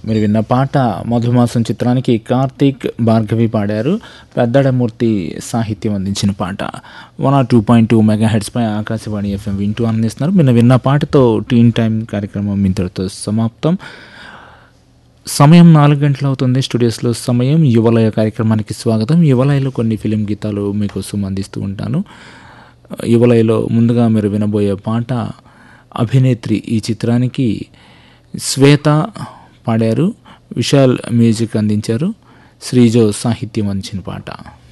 మీరు విన్న పాట మధుమాసం చిత్రానికి కార్తీక్ భార్గవి పాడారు పెద్దడమూర్తి సాహిత్యం అందించిన పాట one R two point two mega హెడ్స్పై ఆకాశవాణి ఎఫ్ఎం వింటూ అందిస్తున్నారు మీరు విన్న పాటతో టీన్ టైం కార్యక్రమం ఇంతటితో సమాప్తం సమయం నాలుగు గంటలు అవుతుంది స్టూడియోస్లో సమయం యువలయ కార్యక్రమానికి స్వాగతం యువలయలో కొన్ని ఫిలిం గీతాలు మీకోసం అందిస్తూ ఉంటాను యువలయలో ముందుగా మీరు వినబోయే పాట అభినేత్రి ఈ చిత్రానికి శ్వేత పాడారు విశాల్ మ్యూజిక్ అందించారు శ్రీజో సాహిత్యం అందించిన పాట